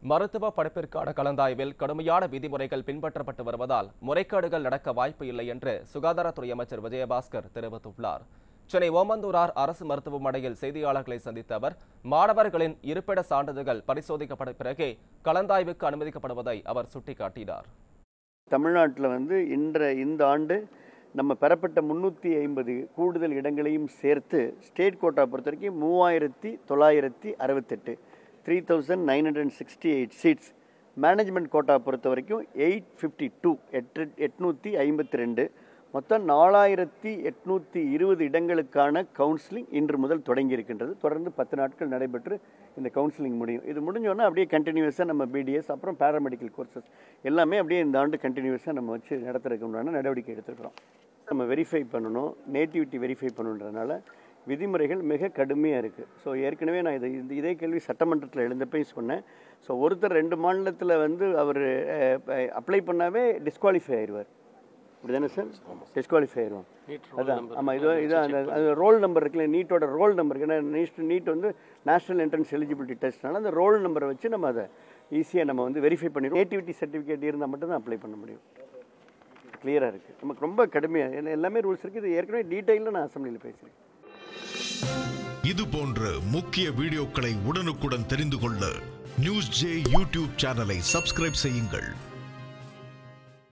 மருத்துவ படிப்பிற்கான கலந்தாய்வில் கடுமையான விதிமுறைகள் பின்பற்றப்பட்டு வருவதால் முறைகேடுகள் நடக்க வாய்ப்பு இல்லை என்று சுகாதாரத்துறை அமைச்சர் விஜயபாஸ்கர் தெரிவித்துள்ளார் சென்னை ஓமந்தூரார் அரசு மருத்துவமனையில் செய்தியாளர்களை சந்தித்த அவர் மாணவர்களின் இருப்பிட சான்றிதழ்கள் பரிசோதிக்கப்பட்ட பிறகே கலந்தாய்வுக்கு அனுமதிக்கப்படுவதை அவர் சுட்டிக்காட்டினார் தமிழ்நாட்டில் வந்து இன்ற இந்த ஆண்டு நம்ம பெறப்பட்ட முந்நூற்றி ஐம்பது கூடுதல் இடங்களையும் சேர்த்து ஸ்டேட் கோட்டா பொறுத்த வரைக்கும் மூவாயிரத்தி தொள்ளாயிரத்தி அறுபத்தெட்டு three thousand nine hundred sixty eight seats management quota பொறுத்த வரைக்கும் எயிட் ஃபிஃப்டி டூ எட்டு எட்நூற்றி ஐம்பத்தி ரெண்டு மொத்தம் நாலாயிரத்தி எட்நூற்றி இருபது இடங்களுக்கான கவுன்சிலிங் இன்று முதல் தொடங்கி இருக்கின்றது தொடர்ந்து பத்து நாட்கள் நடைபெற்று இந்த கவுன்சிலிங் முடியும் இது முடிஞ்சோன்னா அப்படியே கண்டினியூஸாக நம்ம பிடிஎஸ் அப்புறம் பேராமெடிக்கல் கோர்சஸ் எல்லாமே அப்படியே இந்த ஆண்டு கண்டினியூஸாக நம்ம வச்சு நடத்துறதுக்கு உண்டான நடவடிக்கை எடுத்துருக்கிறோம் நம்ம வெரிஃபை பண்ணணும் நேட்டிவிட்டி வெரிஃபை பண்ணணுன்றதுனால விதிமுறைகள் மிக கடுமையாக இருக்குது ஸோ ஏற்கனவே நான் இதை இந்த இதே கேள்வி சட்டமன்றத்தில் எழுந்தப்பையும் சொன்னேன் ஸோ ஒருத்தர் ரெண்டு மாநிலத்தில் வந்து அவர் அப்ளை பண்ணாவே டிஸ்குவாலிஃபை ஆயிடுவார் அப்படிதானே சார் டிஸ்குவாலிஃபை ஆயிடுவோம் அதான் ஆமாம் இது இது அந்த அது ரோல் நம்பர் இருக்குல்ல நீட்டோட ரோல் நம்பர் ஏன்னா நீட் நீட் வந்து நேஷனல் என்ட்ரன்ஸ் எலிஜிபிலிட்டி டெஸ்ட்னால அந்த ரோல் நம்பரை வச்சு நம்ம அதை ஈஸியாக நம்ம வந்து வெரிஃபை பண்ணிடுவோம் நேட்டிவிட்டி சர்டிஃபிகேட் இருந்தால் மட்டும் தான் அப்ளை பண்ண முடியும் கிளியராக இருக்குது நமக்கு ரொம்ப கடுமையாக எல்லாமே ரூல்ஸ் இருக்குது இது ஏற்கனவே டீட்டெயிலில் நான் அசம்பிளியில் பேசியிருக்கேன் இது போன்ற முக்கிய வீடியோக்களை உடனுக்குடன் தெரிந்து கொள்ள நியூஸ் ஜே யூடியூப் சேனலை சப்ஸ்கிரைப் செய்யுங்கள்